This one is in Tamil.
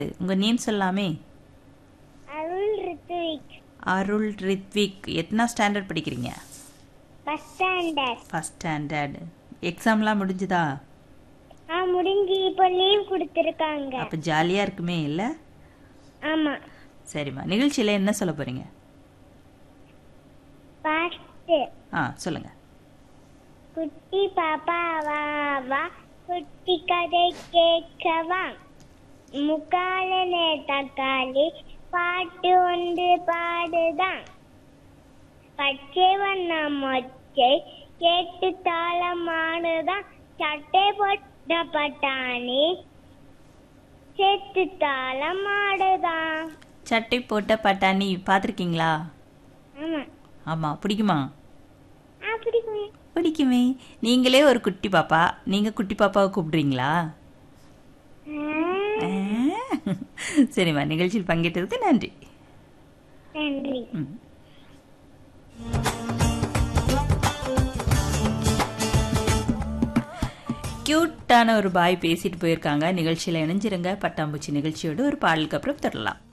உங்க நேம் சொல்லாமே அருள் ரித்விக் அருள் ரித்விக் எத்தனா ஸ்டாண்டர்ட் படிக்கிறீங்க பஸ் ஸ்டாண்டர்ட் ஃபர்ஸ்ட் ஸ்டாண்டர்ட் எக்ஸாம்லாம் முடிஞ்சுதா ஆ முடிஞ்சு இப்போ லீவ் கொடுத்துருக்காங்க அப்போ ஜாலியாக இருக்குமே இல்லை ஆமா சரிம்மா நிகழ்ச்சியில் என்ன சொல்ல போறீங்க பாஸ்ட் ஆ சொல்லுங்க குட்டி பாப்பா வா வா குட்டி கதை கேட்கவா முக்கால தக்காளி பாட்டு ஒன்று பாடுதான் பச்சை வண்ண மொச்சை கேட்டு தாளமாடுதான் சட்டை போட்ட பட்டாணி சேர்த்து தாளமாடுதான் சட்டை போட்ட பட்டாணி பார்த்துருக்கீங்களா ஆமா ஆமாம் பிடிக்குமா அப்படி பிடிக்குமே நீங்களே ஒரு குட்டி பாப்பா நீங்கள் குட்டி பாப்பாவை கூப்பிடுறீங்களா ஆ. சரிம்மா நிகழ்ச்சியில் பங்கேற்றதுக்கு நன்றி நன்றி ம். கியூட்டான ஒரு பாய் பேசிட்டு போயிருக்காங்க நிகழ்ச்சியில் இணைஞ்சிருங்க பட்டாம்பூச்சி நிகழ்ச்சியோடு ஒரு பாடலுக்கு அப்புறம் தொடரலாம்